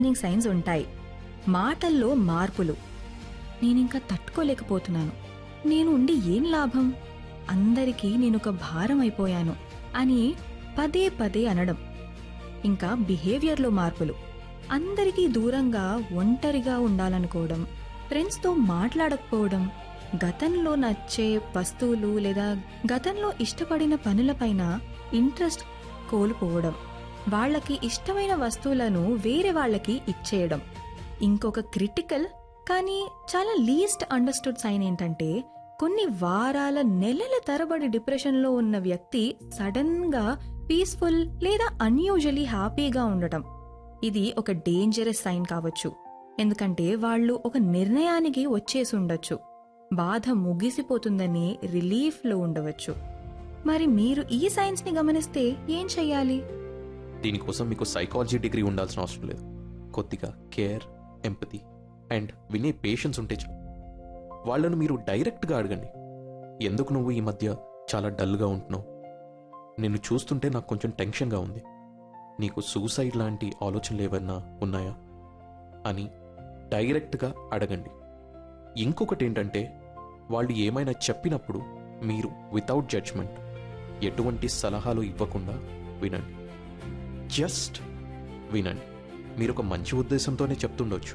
warning signs ఉంటాయి మాటల్లో మార్పులు నేనింకా తట్టుకోలేకపోతున్నాను నేను ఉండి ఏం లాభం అందరికీ నేనొక భారం అయిపోయాను అని పదే పదే అనడం ఇంకా బిహేవియర్లో మార్పులు అందరికీ దూరంగా ఒంటరిగా ఉండాలనుకోవడం ఫ్రెండ్స్తో మాట్లాడకపోవడం గతంలో నచ్చే వస్తువులు లేదా గతంలో ఇష్టపడిన పనులపైన ఇంట్రెస్ట్ కోల్పోవడం వాళ్ళకి ఇష్టమైన వస్తువులను వేరే వాళ్ళకి ఇచ్చేయడం ఇంకొక క్రిటికల్ కానీ చాలా లీస్ట్ అండర్స్టూడ్ సైన్ ఏంటంటే కొన్ని వారాల నెలల తరబడి డిప్రెషన్లో ఉన్న వ్యక్తి సడన్ గా పీస్ఫుల్ లేదా అన్యూజువలీ హ్యాపీగా ఉండటం ఇది ఒక డేంజరస్ సైన్ కావచ్చు ఎందుకంటే వాళ్ళు ఒక నిర్ణయానికి వచ్చేసి ఉండొచ్చు బాధ ముగిసిపోతుందని రిలీఫ్లో ఉండవచ్చు మరి మీరు ఈ సైన్స్ ని గమనిస్తే ఏం చెయ్యాలి దీనికోసం మీకు సైకాలజీ డిగ్రీ ఉండాల్సిన అవసరం లేదు కొద్దిగా కేర్ ఎంపతి అండ్ వినే పేషెన్స్ ఉంటే చాలు వాళ్ళను మీరు డైరెక్ట్గా అడగండి ఎందుకు నువ్వు ఈ మధ్య చాలా డల్గా ఉంటున్నావు నిన్ను చూస్తుంటే నాకు కొంచెం టెన్షన్గా ఉంది నీకు సూసైడ్ లాంటి ఆలోచనలు ఏవన్నా ఉన్నాయా అని డైరెక్ట్గా అడగండి ఇంకొకటి ఏంటంటే వాళ్ళు ఏమైనా చెప్పినప్పుడు మీరు వితౌట్ జడ్జ్మెంట్ ఎటువంటి సలహాలు ఇవ్వకుండా వినండి జస్ట్ వినండి మీరు ఒక మంచి ఉద్దేశంతోనే చెప్తుండొచ్చు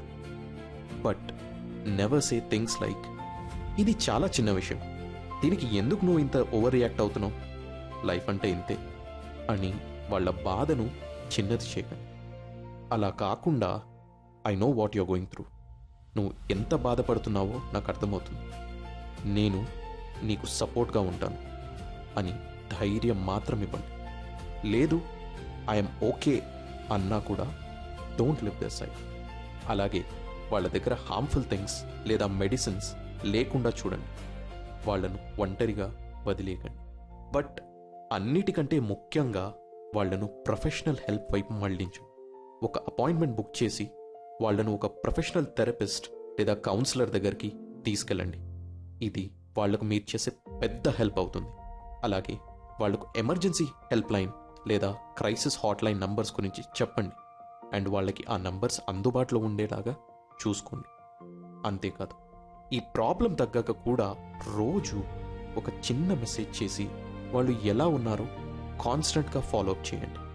but never say things like ఇది చాలా చిన్న విషయం దీనికి ఎందుకు నువ్వు ఇంత ఓవర్ రియాక్ట్ అవుతున్నావు లైఫ్ అంటే ఇంతే అని వాళ్ళ బాధను చిన్నది చేయకండి అలా కాకుండా I know what you're going through నువ్వు ఎంత బాధపడుతున్నావో నాకు అర్థమవుతుంది నేను నీకు సపోర్ట్గా ఉంటాను అని ధైర్యం మాత్రం ఇవ్వండి లేదు ఐఎమ్ ఓకే అన్నా కూడా డోంట్ లివ్ ద సైడ్ అలాగే వాళ్ళ దగ్గర హార్మ్ఫుల్ థింగ్స్ లేదా మెడిసిన్స్ లేకుండా చూడండి వాళ్ళను ఒంటరిగా వదిలేయకండి బట్ అన్నిటికంటే ముఖ్యంగా వాళ్ళను ప్రొఫెషనల్ హెల్ప్ వైపు మళ్లించు ఒక అపాయింట్మెంట్ బుక్ చేసి వాళ్ళను ఒక ప్రొఫెషనల్ థెరపిస్ట్ లేదా కౌన్సిలర్ దగ్గరికి తీసుకెళ్ళండి ఇది వాళ్లకు మీరు చేసే పెద్ద హెల్ప్ అవుతుంది అలాగే వాళ్లకు ఎమర్జెన్సీ హెల్ప్ లైన్ లేదా క్రైసిస్ హాట్ లైన్ నంబర్స్ గురించి చెప్పండి అండ్ వాళ్ళకి ఆ నంబర్స్ అందుబాటులో ఉండేలాగా చూసుకోండి అంతేకాదు ఈ ప్రాబ్లం తగ్గాక కూడా రోజు ఒక చిన్న మెసేజ్ చేసి వాళ్ళు ఎలా ఉన్నారో కాన్స్టెంట్గా ఫాలో అప్ చేయండి